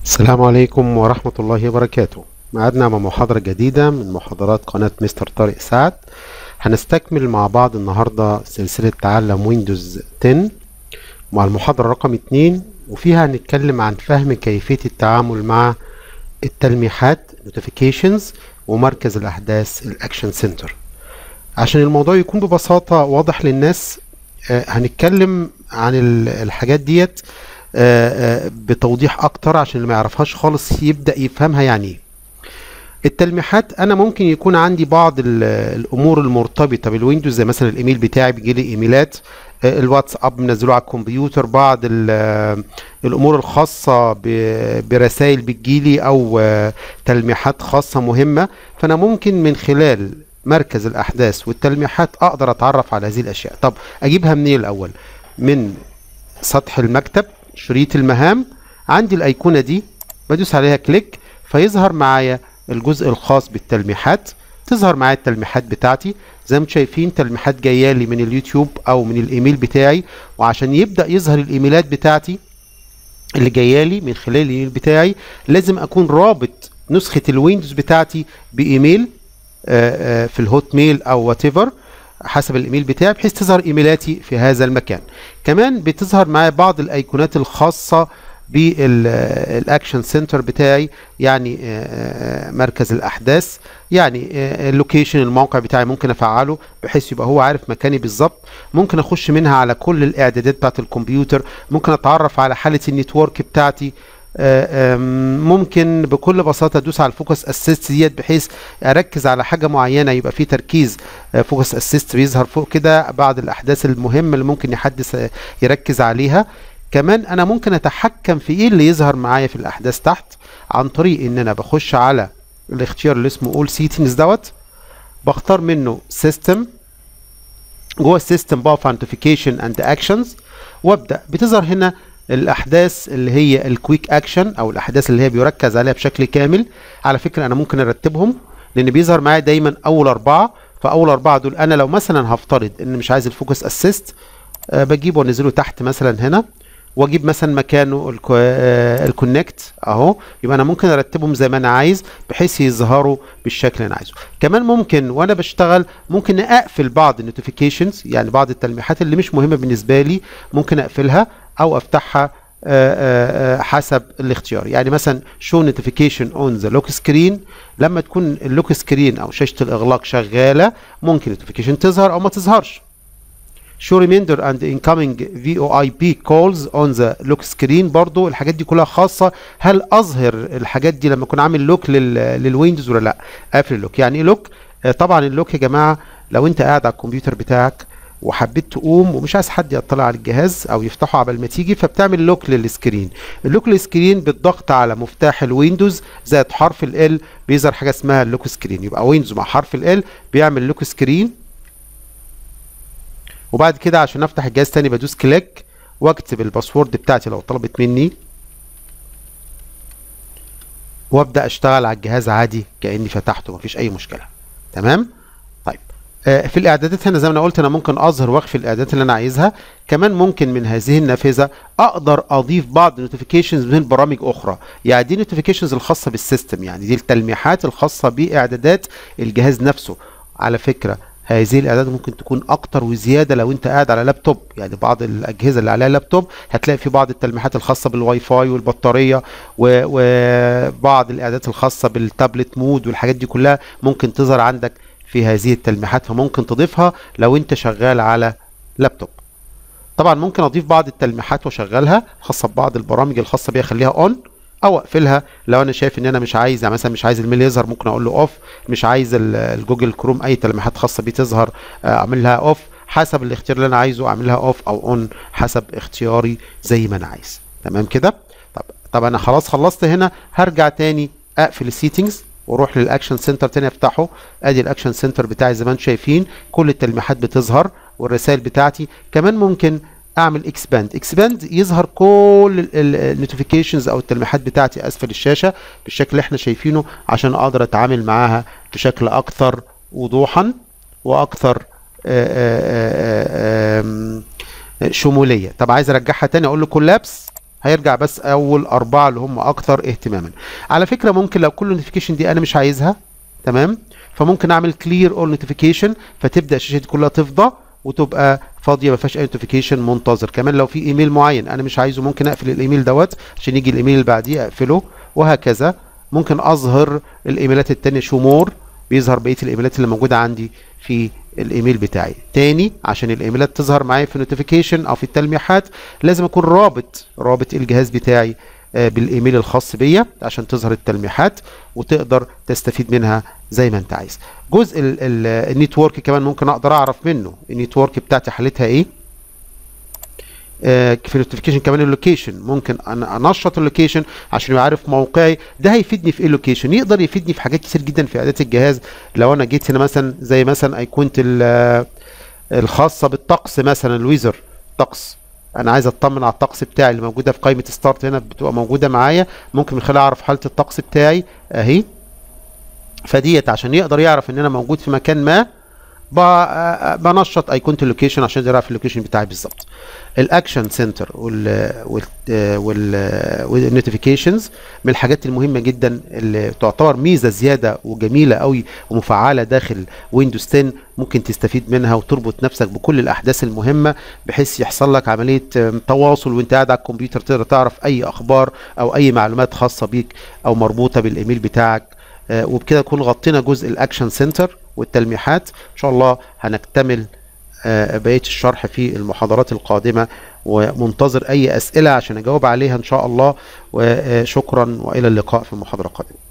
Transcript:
السلام عليكم ورحمة الله وبركاته معادنا مع محاضرة جديدة من محاضرات قناة مستر طارق سعد هنستكمل مع بعض النهاردة سلسلة تعلم ويندوز 10 مع المحاضرة رقم 2 وفيها هنتكلم عن فهم كيفية التعامل مع التلميحات notifications ومركز الأحداث الأكشن سنتر عشان الموضوع يكون ببساطة واضح للناس آه، هنتكلم عن ال- الحاجات ديت آه، آه، بتوضيح اكتر عشان اللي ما يعرفهاش خالص يبدأ يفهمها يعني ايه التلميحات انا ممكن يكون عندي بعض ال- الامور المرتبطه بالويندوز زي مثلا الايميل بتاعي بيجي لي ايميلات آه، الواتساب منزله على الكمبيوتر بعض ال- آه، الامور الخاصه ب- برسائل بتجيلي او آه، تلميحات خاصه مهمه فانا ممكن من خلال مركز الاحداث والتلميحات اقدر اتعرف على هذه الاشياء طب اجيبها منين الاول من سطح المكتب شريط المهام عندي الايقونه دي بدوس عليها كليك فيظهر معايا الجزء الخاص بالتلميحات تظهر معايا التلميحات بتاعتي زي ما انتم شايفين تلميحات جايه لي من اليوتيوب او من الايميل بتاعي وعشان يبدا يظهر الايميلات بتاعتي اللي جايه لي من خلال الايميل بتاعي لازم اكون رابط نسخه الويندوز بتاعتي بايميل آه، آه، في الهوت ميل او وات ايفر حسب الايميل بتاعي بحيث تظهر ايميلاتي في هذا المكان كمان بتظهر معايا بعض الايقونات الخاصه بالاكشن سنتر بتاعي يعني آه، آه، مركز الاحداث يعني آه، اللوكيشن الموقع بتاعي ممكن افعله بحيث يبقى هو عارف مكاني بالظبط ممكن اخش منها على كل الاعدادات بتاعت الكمبيوتر ممكن اتعرف على حاله النتورك بتاعتي آه، آم، ممكن بكل بساطه ادوس على الفوكس اسيست ديت بحيث اركز على حاجه معينه يبقى في تركيز فوكس اسيست بيظهر فوق كده بعض الاحداث المهمه اللي ممكن يحدث آه، يركز عليها كمان انا ممكن اتحكم في ايه اللي يظهر معايا في الاحداث تحت عن طريق ان انا بخش على الاختيار اللي اسمه اول سيتنجز دوت بختار منه سيستم جوه السيستم بقف نوتيفيكيشن اند اكشنز وابدا بتظهر هنا الاحداث اللي هي الكويك اكشن او الاحداث اللي هي بيركز عليها بشكل كامل على فكره انا ممكن ارتبهم لان بيظهر معايا دايما اول اربعه فاول اربعه دول انا لو مثلا هفترض ان مش عايز الفوكس اسيست أه بجيبه وانزله تحت مثلا هنا واجيب مثلا مكانه الكو- آه، الكونكت اهو يبقى انا ممكن ارتبهم زي ما انا عايز بحيث يظهروا بالشكل اللي انا عايزه كمان ممكن وانا بشتغل ممكن اقفل بعض النوتيفيكيشنز يعني بعض التلميحات اللي مش مهمه بالنسبه لي ممكن اقفلها او افتحها آه، آه، آه، حسب الاختيار يعني مثلا شو نوتيفيكيشن اون ذا لوك سكرين لما تكون اللوك سكرين او شاشه الاغلاق شغاله ممكن نوتيفيكيشن تظهر او ما تظهرش show reminder and incoming VoIP calls on the lock screen برضو الحاجات دي كلها خاصة هل أظهر الحاجات دي لما أكون عامل لوك للويندوز ولا لا قافل اللوك يعني ايه لوك آه، طبعا اللوك يا جماعة لو أنت قاعد على الكمبيوتر بتاعك وحبيت تقوم ومش عايز حد يطلع على الجهاز او يفتحه قبل ما تيجي فبتعمل لوك للسكرين اللوك للسكرين بالضغط على مفتاح الويندوز زائد حرف ال بيظهر حاجه اسمها اللوك سكرين يبقى ويندوز مع حرف ال بيعمل لوك سكرين وبعد كده عشان افتح الجهاز تاني بدوس كليك واكتب الباسورد بتاعتي لو طلبت مني وابدا اشتغل على الجهاز عادي كاني فتحته مفيش اي مشكله تمام طيب آه، في الاعدادات هنا زي ما انا قلت انا ممكن اظهر واخفي الاعدادات اللي انا عايزها كمان ممكن من هذه النافذه اقدر اضيف بعض النوتيفيكيشنز من برامج اخرى يعني دي النوتيفيكيشنز الخاصه بالسيستم يعني دي التلميحات الخاصه باعدادات الجهاز نفسه على فكره هذه الاعدادات ممكن تكون اكتر وزياده لو انت قاعد على لابتوب يعني بعض الاجهزه اللي عليها لابتوب هتلاقي في بعض التلميحات الخاصه بالواي فاي والبطاريه و- وبعض الاعدادات الخاصه بالتابلت مود والحاجات دي كلها ممكن تظهر عندك في هذه التلميحات فممكن تضيفها لو انت شغال على لابتوب طبعا ممكن اضيف بعض التلميحات واشغلها خاصه ببعض البرامج الخاصه بيها اخليها اون او اقفلها لو انا شايف ان انا مش عايز يعني مثلا مش عايز الميل يظهر ممكن اقول له اوف مش عايز ال- الجوجل كروم اي تلميحات خاصه بيه تظهر آه، اعملها اوف حسب الاختيار اللي انا عايزه اعملها اوف او اون حسب اختياري زي ما انا عايز تمام كده طب طب انا خلاص خلصت هنا هرجع تاني اقفل السيتنجز واروح للاكشن سنتر تاني افتحه ادي الاكشن سنتر بتاعي زي ما انتم شايفين كل التلميحات بتظهر والرسائل بتاعتي كمان ممكن اعمل اكسباند اكسباند يظهر كل النوتيفيكيشنز او التلميحات بتاعتي اسفل الشاشه بالشكل اللي احنا شايفينه عشان اقدر اتعامل معاها بشكل اكثر وضوحا واكثر آه، آه، آه، آم، شموليه طب عايز ارجعها تاني اقول له كولابس هيرجع بس اول اربعه اللي هم اكثر اهتماما على فكره ممكن لو كل نوتيفيكيشن دي انا مش عايزها تمام فممكن اعمل كلير اول نوتيفيكيشن فتبدا الشاشه دي كلها تفضى وتبقى فاضيه ما فيهاش اي نوتيفيكيشن منتظر كمان لو في ايميل معين انا مش عايزه ممكن اقفل الايميل دوت عشان يجي الايميل اللي بعديه اقفله وهكذا ممكن اظهر الايميلات التانية شو مور بيظهر بقيه الايميلات اللي موجوده عندي في الايميل بتاعي تاني عشان الايميلات تظهر معايا في النوتيفيكيشن او في التلميحات لازم اكون رابط رابط الجهاز بتاعي بالايميل الخاص بيا عشان تظهر التلميحات وتقدر تستفيد منها زي ما انت عايز جزء النيتورك كمان ممكن اقدر اعرف منه النيتورك بتاعتي حالتها ايه في النوتيفيكيشن كمان اللوكيشن ممكن انا انشط اللوكيشن عشان يبقى عارف موقعي ده هيفيدني في ايه اللوكيشن يقدر يفيدني في حاجات كتير جدا في اعدادات الجهاز لو انا جيت هنا مثلا زي مثلا ايقونه الخاصه بالطقس مثلا الويزر طقس انا عايز اطمن على الطقس بتاعي اللي موجوده في قائمه ستارت هنا بتبقى موجوده معايا ممكن من خلالها اعرف حاله الطقس بتاعي اهي فديت عشان يقدر يعرف ان انا موجود في مكان ما بنشط ايقونه اللوكيشن عشان يعرف اللوكيشن بتاعي بالظبط الاكشن سنتر وال وال والنوتيفيكيشنز من الحاجات المهمه جدا اللي تعتبر ميزه زياده وجميله قوي ومفعله داخل ويندوز 10 ممكن تستفيد منها وتربط نفسك بكل الاحداث المهمه بحيث يحصل لك عمليه تواصل وانت قاعد على الكمبيوتر تقدر تعرف اي اخبار او اي معلومات خاصه بيك او مربوطه بالايميل بتاعك وبكده نكون غطينا جزء الاكشن سنتر والتلميحات ان شاء الله هنكتمل بقيه الشرح في المحاضرات القادمه ومنتظر اي اسئله عشان اجاوب عليها ان شاء الله وشكرا والى اللقاء في محاضره قادمه